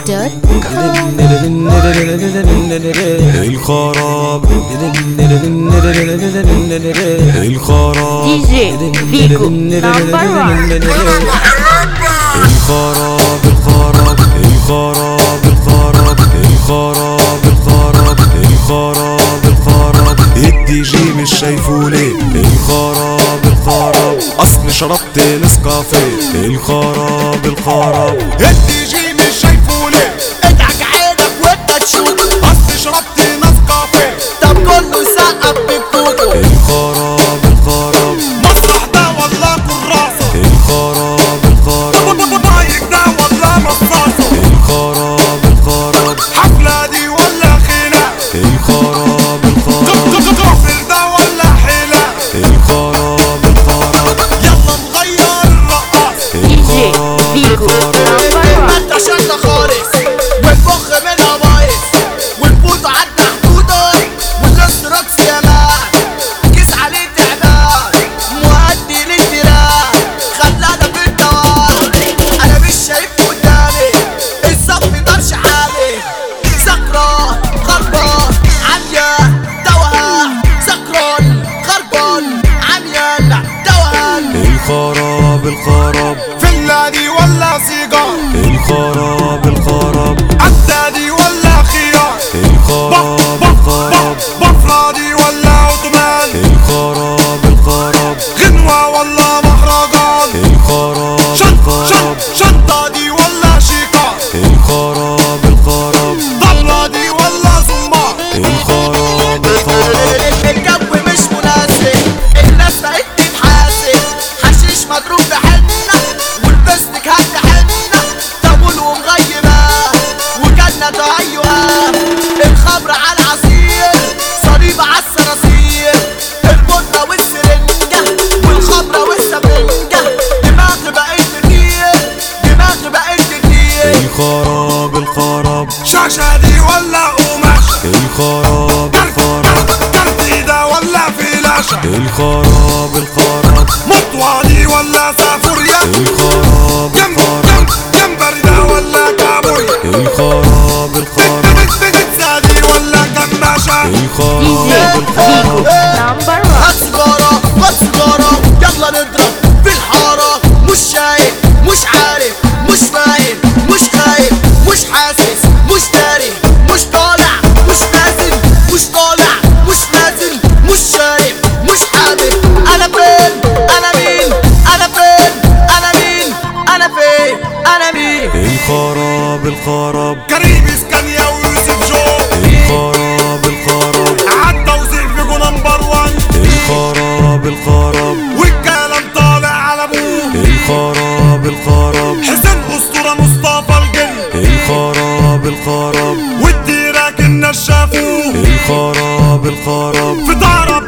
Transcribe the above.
الخراب الخراب دي جي فيجو نمبر 1 الخراب الخراب الخراب الخراب الخراب الخراب الخراب الخراب الدي جي مش شايفه ليه الخراب الخراب اصل شربت نسكافيه الخراب الخراب الدي جي مش شايفه ليه ادعك عينك وانت تشوف اصل شربت نسكافيه طب كله يسقف بكوته الخراب الخراب مسرح ده ولا كراسة الخراب الخراب مايك ده ولا مصاصة الخراب الخراب حفلة دي ولا خناق الخراب الخراب كفر ده ولا حلاق الخراب الخراب يلا نغير الرقاص دي جي فيجو نمبر 1 ما انت شايفه خالص والمخ منها بايظ والفوت عدى حدوده والناس رقص يا مان كيس عليه تعبان مؤدي للدراع خلانا في الدوار انا مش شايف قدامي الصف طرش حالي سكران خربان عميان توهان سكران خربان عميان توهان الخراب الخراب فلادي ولا سيجار الخراب الخراب عدادي ولا خيار الخراب الخراب بفرادي ولا اوتومان الخراب الخراب غنوة ولا مهرجان الخراب الخراب شنطة دي ولا شيكار الخراب الخراب طبلة دي ولا زمار الخراب الخراب الجو مش مناسب الناس بقت تتحاسب حشيش مضروب بحنة والبستك هد حنة طابول ومغيبة وجنة تهيئة الخمر على العصير صليب على الصراصير البودرة والسرنجة والخمرة والسفنجة دماغ بقت كتير دماغ بقت كتير الخراب الخراب شاشة دي ولا قماش الخراب الخراب كارت ده ولا فلاشة الخراب الخراب مطوة دي ولا سافوريا الخراب جنب جنب جنبري ده ولا كابوريا الخراب الخراب بيتزا دي ولا كماشة دي الخراب جي الخراب فيجو نمبر 1 هات سيجارة هات سيجارة يلا نضرب في الحارة مش شايف مش عارف مش فاهم مش خايف مش حاسس مش داري مش طالع مش نازل مش طالع مش نازل مش شايف مش حابب انا فين انا مين انا فين انا مين انا فين انا مين الخراب الخراب كريم اسكانيا ويوسف جو الخراب الخراب عدى وسيلفيكو نمبر وان الخراب الخراب والكلام طالع على ابوه الخراب الخراب حسين اسطوره مصطفى الجن الخراب الخراب والديرة كنا شافوه الخراب الخراب في ضرب